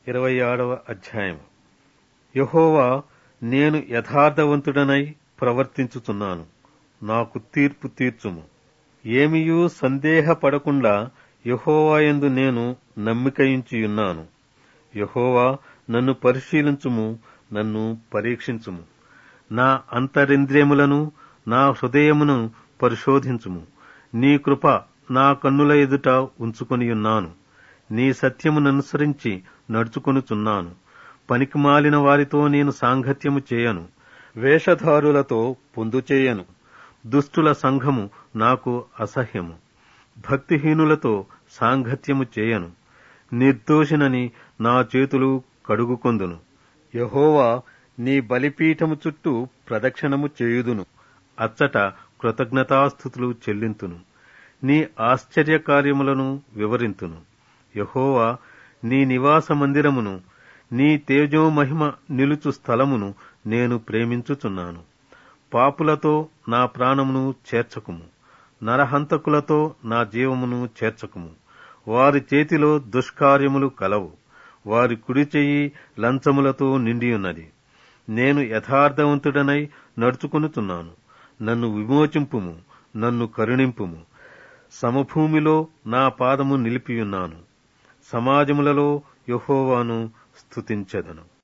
ఇరవై ఆరవ అధ్యాయం యహోవా నేను యథార్థవంతుడనై ప్రవర్తించుచున్నాను నాకు తీర్పు తీర్చుము ఏమియూ సందేహపడకుండా యహోవాయందు నేను నమ్మికయించియున్నాను యహోవా నన్ను పరిశీలించుము నన్ను పరీక్షించుము నా అంతరింద్రియములను నా హృదయమును పరిశోధించుము నీ కృప నా కన్నుల ఎదుట ఉంచుకొనియున్నాను నీ సత్యముననుసరించి నడుచుకొనుచున్నాను పనికిమాలిన వారితో నేను సాంగత్యము చేయను వేషధారులతో పొందు చేయను దుష్టుల సంఘము నాకు అసహ్యము భక్తిహీనులతో సాంగత్యము చేయను నిర్దోషినని నా చేతులు కడుగుకొందును యహోవా నీ బలిపీఠము చుట్టూ ప్రదక్షిణము చేయుదును అచ్చట కృతజ్ఞతాస్థుతులు చెల్లింతును నీ ఆశ్చర్య కార్యములను వివరింతును యహోవా నీ నివాస మందిరమును నీ తేజోమహిమ నిలుచు స్థలమును నేను ప్రేమించుచున్నాను పాపులతో నా ప్రాణమును చేర్చకుము నరహంతకులతో నా జీవమును చేర్చకుము వారి చేతిలో దుష్కార్యములు కలవు వారి కుడి చెయ్యి లంచములతో నిండియున్నది నేను యథార్థవంతుడనై నడుచుకొనుచున్నాను నన్ను విమోచింపుము నన్ను కరుణింపుము సమభూమిలో నా పాదము నిలిపియున్నాను సమాజములలో యహోవాను స్తుతించెదను